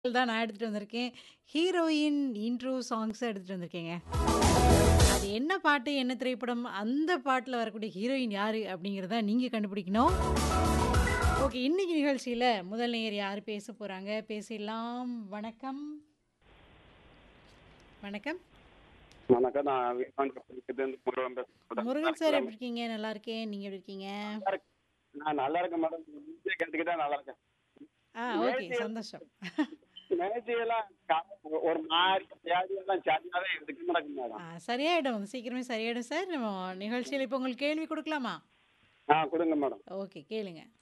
தான் நான் எடுத்துட்டு வந்திருக்கேன். ஹீரோயின் இன்ட்ரோ சாங்ஸ எடுத்துட்டு வந்திருக்கேங்க. அது என்ன பாட்டு, என்ன திரைப்படம், அந்த பாட்டுல வரக்கூடிய ஹீரோயின் யாரு அப்படிங்கிறத நீங்க கண்டுபிடிக்கணும். ஓகே, இன்னைக்கு நிகழ்ச்சியில முதல் நேயர் யாரு பேச போறாங்க? பேசிடலாம். வணக்கம். வணக்கம். வணக்கம். நான் வீரபாண்டி பள்ளிக்கூடத்துலேருந்து முருகன் பேசுறேன். முருகன் சார் எப்படி இருக்கீங்க? நல்லா இருக்கேன். நீங்க எப்படி இருக்கீங்க? நல்லா இருக்கேன். நான் நல்லா இருக்கேன் மேடம். நீங்க கேட்டுக்கிட்டா நல்லா இருக்கேன். ஆ, ஓகே. நிகழ்ச்சி சந்தோஷம். நிகழ்ச்சியெல்லாம் கா- ஒரு மாதிரி வியாதியெல்லாம் சரியாவே இதுக்கு நடக்கும் ஆ, மேடம். சரியாயிடும். சீக்கிரமே சரியாயிடும் சார். நம்ம நிகழ்ச்சியில இப்போ உங்களுக்கு கேள்வி குடுக்கலாமா? ஆ கொடுங்க மேடம். ஓகே, கேளுங்க.